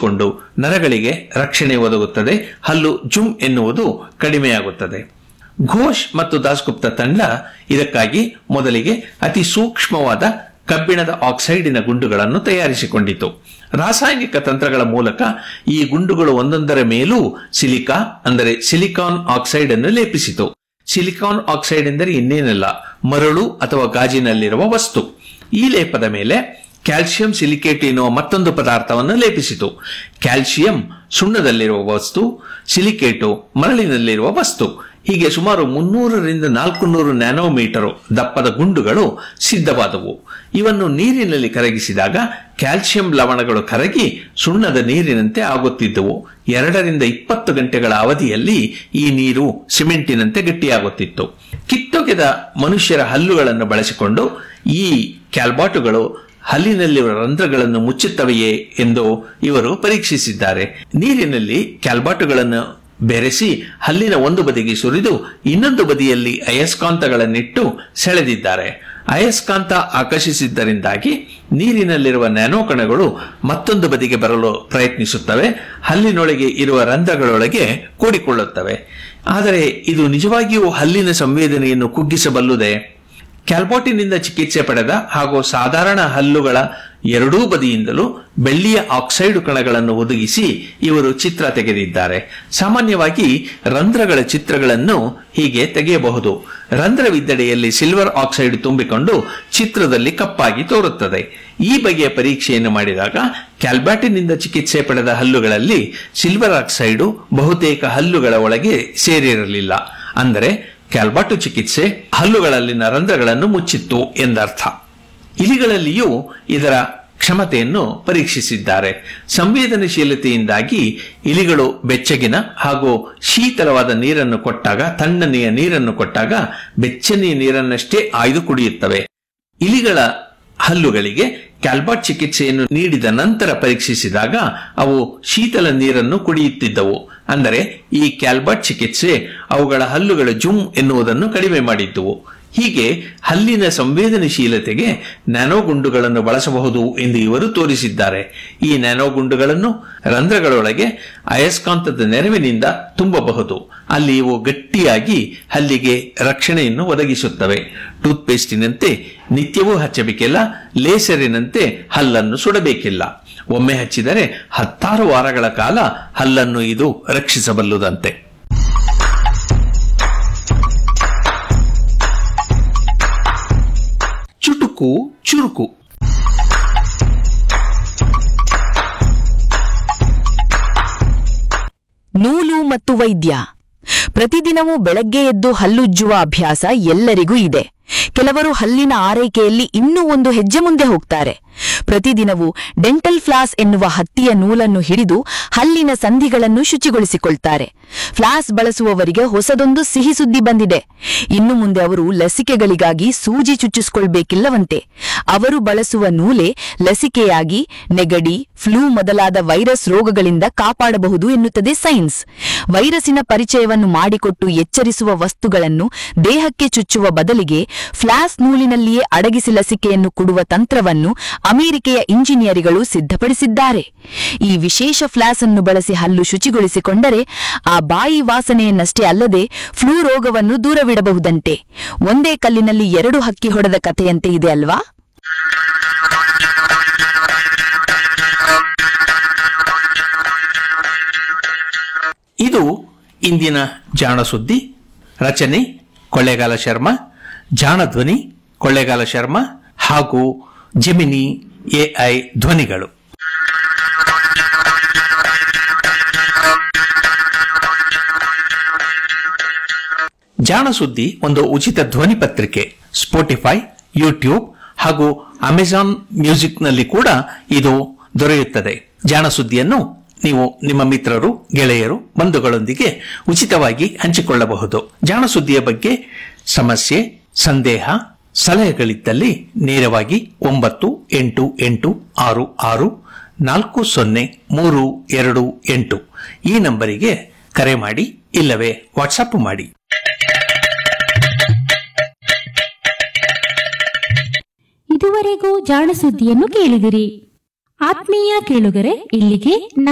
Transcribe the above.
ಮುಚ್ಚಿಕೊಂಡು ನರಗಳಿಗೆ ರಕ್ಷಣೆ ಒದಗುತ್ತದೆ ಹಲ್ಲು ಜುಮ್ ಎನ್ನುವುದು ಕಡಿಮೆಯಾಗುತ್ತದೆ ಘೋಷ್ ಮತ್ತು ದಾಸ್ಗುಪ್ತ ತಂಡ ಇದಕ್ಕಾಗಿ ಮೊದಲಿಗೆ ಅತಿ ಸೂಕ್ಷ್ಮವಾದ ಕಬ್ಬಿಣದ ಆಕ್ಸೈಡಿನ ಗುಂಡುಗಳನ್ನು ತಯಾರಿಸಿಕೊಂಡಿತು ರಾಸಾಯನಿಕ ತಂತ್ರಗಳ ಮೂಲಕ ಈ ಗುಂಡುಗಳು ಒಂದೊಂದರ ಮೇಲೂ ಸಿಲಿಕಾ ಅಂದರೆ ಸಿಲಿಕಾನ್ ಆಕ್ಸೈಡ್ ಅನ್ನು ಲೇಪಿಸಿತು ಸಿಲಿಕಾನ್ ಆಕ್ಸೈಡ್ ಎಂದರೆ ಇನ್ನೇನಲ್ಲ ಮರಳು ಅಥವಾ ಗಾಜಿನಲ್ಲಿರುವ ವಸ್ತು ಈ ಲೇಪದ ಮೇಲೆ ಕ್ಯಾಲ್ಸಿಯಂ ಸಿಲಿಕೇಟ್ ಎನ್ನುವ ಮತ್ತೊಂದು ಪದಾರ್ಥವನ್ನು ಲೇಪಿಸಿತು ಕ್ಯಾಲ್ಸಿಯಂ ಸುಣ್ಣದಲ್ಲಿರುವ ವಸ್ತು ಸಿಲಿಕೇಟು ಮರಳಿನಲ್ಲಿರುವ ವಸ್ತು ಹೀಗೆ ಸುಮಾರು ಮುನ್ನೂರರಿಂದ ನಾಲ್ಕು ನೂರು ನ್ಯಾನೋಮೀಟರ್ ದಪ್ಪದ ಗುಂಡುಗಳು ಸಿದ್ಧವಾದವು ಇವನ್ನು ನೀರಿನಲ್ಲಿ ಕರಗಿಸಿದಾಗ ಕ್ಯಾಲ್ಸಿಯಂ ಲವಣಗಳು ಕರಗಿ ಸುಣ್ಣದ ನೀರಿನಂತೆ ಆಗುತ್ತಿದ್ದವು ಎರಡರಿಂದ ಇಪ್ಪತ್ತು ಗಂಟೆಗಳ ಅವಧಿಯಲ್ಲಿ ಈ ನೀರು ಸಿಮೆಂಟಿನಂತೆ ಗಟ್ಟಿಯಾಗುತ್ತಿತ್ತು ಕಿತ್ತೊಗೆದ ಮನುಷ್ಯರ ಹಲ್ಲುಗಳನ್ನು ಬಳಸಿಕೊಂಡು ಈ ಕ್ಯಾಲ್ಬಾಟುಗಳು ಹಲ್ಲಿನಲ್ಲಿರುವ ರಂಧ್ರಗಳನ್ನು ಮುಚ್ಚುತ್ತವೆಯೇ ಎಂದು ಇವರು ಪರೀಕ್ಷಿಸಿದ್ದಾರೆ ನೀರಿನಲ್ಲಿ ಕ್ಯಾಲ್ಬಾಟುಗಳನ್ನು ಬೆರೆಸಿ ಹಲ್ಲಿನ ಒಂದು ಬದಿಗೆ ಸುರಿದು ಇನ್ನೊಂದು ಬದಿಯಲ್ಲಿ ಅಯಸ್ಕಾಂತಗಳನ್ನಿಟ್ಟು ಸೆಳೆದಿದ್ದಾರೆ ಅಯಸ್ಕಾಂತ ಆಕರ್ಷಿಸಿದ್ದರಿಂದಾಗಿ ನೀರಿನಲ್ಲಿರುವ ನ್ಯಾನೋ ಕಣಗಳು ಮತ್ತೊಂದು ಬದಿಗೆ ಬರಲು ಪ್ರಯತ್ನಿಸುತ್ತವೆ ಹಲ್ಲಿನೊಳಗೆ ಇರುವ ರಂಧ್ರಗಳೊಳಗೆ ಕೂಡಿಕೊಳ್ಳುತ್ತವೆ ಆದರೆ ಇದು ನಿಜವಾಗಿಯೂ ಹಲ್ಲಿನ ಸಂವೇದನೆಯನ್ನು ಕುಗ್ಗಿಸಬಲ್ಲುದೇ ಕ್ಯಾಲ್ಬೋಟಿನಿಂದ ಚಿಕಿತ್ಸೆ ಪಡೆದ ಹಾಗೂ ಸಾಧಾರಣ ಹಲ್ಲುಗಳ ಎರಡೂ ಬದಿಯಿಂದಲೂ ಬೆಳ್ಳಿಯ ಆಕ್ಸೈಡ್ ಕಣಗಳನ್ನು ಒದಗಿಸಿ ಇವರು ಚಿತ್ರ ತೆಗೆದಿದ್ದಾರೆ ಸಾಮಾನ್ಯವಾಗಿ ರಂಧ್ರಗಳ ಚಿತ್ರಗಳನ್ನು ಹೀಗೆ ತೆಗೆಯಬಹುದು ರಂಧ್ರವಿದ್ದಡೆಯಲ್ಲಿ ಸಿಲ್ವರ್ ಆಕ್ಸೈಡ್ ತುಂಬಿಕೊಂಡು ಚಿತ್ರದಲ್ಲಿ ಕಪ್ಪಾಗಿ ತೋರುತ್ತದೆ ಈ ಬಗೆಯ ಪರೀಕ್ಷೆಯನ್ನು ಮಾಡಿದಾಗ ಕ್ಯಾಲ್ಬ್ಯಾಟಿನಿಂದ ಚಿಕಿತ್ಸೆ ಪಡೆದ ಹಲ್ಲುಗಳಲ್ಲಿ ಸಿಲ್ವರ್ ಆಕ್ಸೈಡು ಬಹುತೇಕ ಹಲ್ಲುಗಳ ಒಳಗೆ ಸೇರಿರಲಿಲ್ಲ ಅಂದರೆ ಕ್ಯಾಲ್ಬಾಟು ಚಿಕಿತ್ಸೆ ಹಲ್ಲುಗಳಲ್ಲಿನ ರಂಧ್ರಗಳನ್ನು ಮುಚ್ಚಿತ್ತು ಎಂದರ್ಥ ಇಲಿಗಳಲ್ಲಿಯೂ ಇದರ ಕ್ಷಮತೆಯನ್ನು ಪರೀಕ್ಷಿಸಿದ್ದಾರೆ ಸಂವೇದನಶೀಲತೆಯಿಂದಾಗಿ ಇಲಿಗಳು ಬೆಚ್ಚಗಿನ ಹಾಗೂ ಶೀತಲವಾದ ನೀರನ್ನು ಕೊಟ್ಟಾಗ ತಣ್ಣನೆಯ ನೀರನ್ನು ಕೊಟ್ಟಾಗ ಬೆಚ್ಚನೆಯ ನೀರನ್ನಷ್ಟೇ ಆಯ್ದು ಕುಡಿಯುತ್ತವೆ ಇಲಿಗಳ ಹಲ್ಲುಗಳಿಗೆ ಕ್ಯಾಲ್ಬಾಟ್ ಚಿಕಿತ್ಸೆಯನ್ನು ನೀಡಿದ ನಂತರ ಪರೀಕ್ಷಿಸಿದಾಗ ಅವು ಶೀತಲ ನೀರನ್ನು ಕುಡಿಯುತ್ತಿದ್ದವು ಅಂದರೆ ಈ ಕ್ಯಾಲ್ಬಾಟ್ ಚಿಕಿತ್ಸೆ ಅವುಗಳ ಹಲ್ಲುಗಳ ಜುಮ್ ಎನ್ನುವುದನ್ನು ಕಡಿಮೆ ಮಾಡಿದ್ದುವು ಹೀಗೆ ಹಲ್ಲಿನ ಸಂವೇದನಶೀಲತೆಗೆ ನ್ಯಾನೋ ಗುಂಡುಗಳನ್ನು ಬಳಸಬಹುದು ಎಂದು ಇವರು ತೋರಿಸಿದ್ದಾರೆ ಈ ನ್ಯಾನೋ ಗುಂಡುಗಳನ್ನು ರಂಧ್ರಗಳೊಳಗೆ ಅಯಸ್ಕಾಂತದ ನೆರವಿನಿಂದ ತುಂಬಬಹುದು ಅಲ್ಲಿ ಇವು ಗಟ್ಟಿಯಾಗಿ ಹಲ್ಲಿಗೆ ರಕ್ಷಣೆಯನ್ನು ಒದಗಿಸುತ್ತವೆ ಟೂತ್ ಪೇಸ್ಟಿನಂತೆ ನಿತ್ಯವೂ ಹಚ್ಚಬೇಕಿಲ್ಲ ಲೇಸರಿನಂತೆ ಹಲ್ಲನ್ನು ಸುಡಬೇಕಿಲ್ಲ ಒಮ್ಮೆ ಹಚ್ಚಿದರೆ ಹತ್ತಾರು ವಾರಗಳ ಕಾಲ ಹಲ್ಲನ್ನು ಇದು ರಕ್ಷಿಸಬಲ್ಲುದಂತೆ ಚುಟುಕು ಚುರುಕು ನೂಲು ಮತ್ತು ವೈದ್ಯ ಪ್ರತಿದಿನವೂ ಬೆಳಗ್ಗೆ ಎದ್ದು ಹಲ್ಲುಜ್ಜುವ ಅಭ್ಯಾಸ ಎಲ್ಲರಿಗೂ ಇದೆ ಕೆಲವರು ಹಲ್ಲಿನ ಆರೈಕೆಯಲ್ಲಿ ಇನ್ನೂ ಒಂದು ಹೆಜ್ಜೆ ಮುಂದೆ ಹೋಗ್ತಾರೆ ಪ್ರತಿದಿನವೂ ಡೆಂಟಲ್ ಫ್ಲಾಸ್ ಎನ್ನುವ ಹತ್ತಿಯ ನೂಲನ್ನು ಹಿಡಿದು ಹಲ್ಲಿನ ಸಂಧಿಗಳನ್ನು ಶುಚಿಗೊಳಿಸಿಕೊಳ್ತಾರೆ ಫ್ಲಾಸ್ ಬಳಸುವವರಿಗೆ ಹೊಸದೊಂದು ಸಿಹಿ ಸುದ್ದಿ ಬಂದಿದೆ ಇನ್ನು ಮುಂದೆ ಅವರು ಲಸಿಕೆಗಳಿಗಾಗಿ ಸೂಜಿ ಚುಚ್ಚಿಸಿಕೊಳ್ಬೇಕಿಲ್ಲವಂತೆ ಅವರು ಬಳಸುವ ನೂಲೆ ಲಸಿಕೆಯಾಗಿ ನೆಗಡಿ ಫ್ಲೂ ಮೊದಲಾದ ವೈರಸ್ ರೋಗಗಳಿಂದ ಕಾಪಾಡಬಹುದು ಎನ್ನುತ್ತದೆ ಸೈನ್ಸ್ ವೈರಸ್ಸಿನ ಪರಿಚಯವನ್ನು ಮಾಡಿಕೊಟ್ಟು ಎಚ್ಚರಿಸುವ ವಸ್ತುಗಳನ್ನು ದೇಹಕ್ಕೆ ಚುಚ್ಚುವ ಬದಲಿಗೆ ಫ್ಲಾಸ್ ನೂಲಿನಲ್ಲಿಯೇ ಅಡಗಿಸಿ ಲಸಿಕೆಯನ್ನು ಕೊಡುವ ತಂತ್ರವನ್ನು ಅಮೆರಿಕೆಯ ಇಂಜಿನಿಯರಿಗಳು ಸಿದ್ಧಪಡಿಸಿದ್ದಾರೆ ಈ ವಿಶೇಷ ಫ್ಲಾಸ್ ಅನ್ನು ಬಳಸಿ ಹಲ್ಲು ಶುಚಿಗೊಳಿಸಿಕೊಂಡರೆ ಆ ಬಾಯಿ ವಾಸನೆಯನ್ನಷ್ಟೇ ಅಲ್ಲದೆ ಫ್ಲೂ ರೋಗವನ್ನು ದೂರವಿಡಬಹುದಂತೆ ಒಂದೇ ಕಲ್ಲಿನಲ್ಲಿ ಎರಡು ಹಕ್ಕಿ ಹೊಡೆದ ಕಥೆಯಂತೆ ಇದೆ ಅಲ್ವಾ ಇದು ಇಂದಿನ ಜಾಣ ಸುದ್ದಿ ರಚನೆ ಕೊಳ್ಳೇಗಾಲ ಶರ್ಮಾ ಜಾಣ ಧ್ವನಿ ಕೊಳ್ಳೇಗಾಲ ಶರ್ಮಾ ಹಾಗೂ ಜೆಮಿನಿ ಎಐ ಧ್ವನಿಗಳು ಜಾಣ ಸುದ್ದಿ ಒಂದು ಉಚಿತ ಧ್ವನಿ ಪತ್ರಿಕೆ ಸ್ಪೋಟಿಫೈ ಯೂಟ್ಯೂಬ್ ಹಾಗೂ ಅಮೆಜಾನ್ ಮ್ಯೂಸಿಕ್ನಲ್ಲಿ ಕೂಡ ಇದು ದೊರೆಯುತ್ತದೆ ಜಾಣ ಸುದ್ದಿಯನ್ನು ನೀವು ನಿಮ್ಮ ಮಿತ್ರರು ಗೆಳೆಯರು ಬಂಧುಗಳೊಂದಿಗೆ ಉಚಿತವಾಗಿ ಹಂಚಿಕೊಳ್ಳಬಹುದು ಜಾಣ ಸುದ್ದಿಯ ಬಗ್ಗೆ ಸಮಸ್ಯೆ ಸಂದೇಹ ಸಲಹೆಗಳಿದ್ದಲ್ಲಿ ನೇರವಾಗಿ ಒಂಬತ್ತು ಎಂಟು ಎಂಟು ಆರು ಆರು ನಾಲ್ಕು ಸೊನ್ನೆ ಮೂರು ಎರಡು ಎಂಟು ಈ ನಂಬರಿಗೆ ಕರೆ ಮಾಡಿ ಇಲ್ಲವೇ ವಾಟ್ಸಪ್ ಮಾಡಿ ಇದುವರೆಗೂ ಜಾಣ ಸುದ್ದಿಯನ್ನು ಕೇಳಿದಿರಿ ಆತ್ಮೀಯ ಕೇಳುಗರೆ ಇಲ್ಲಿಗೆ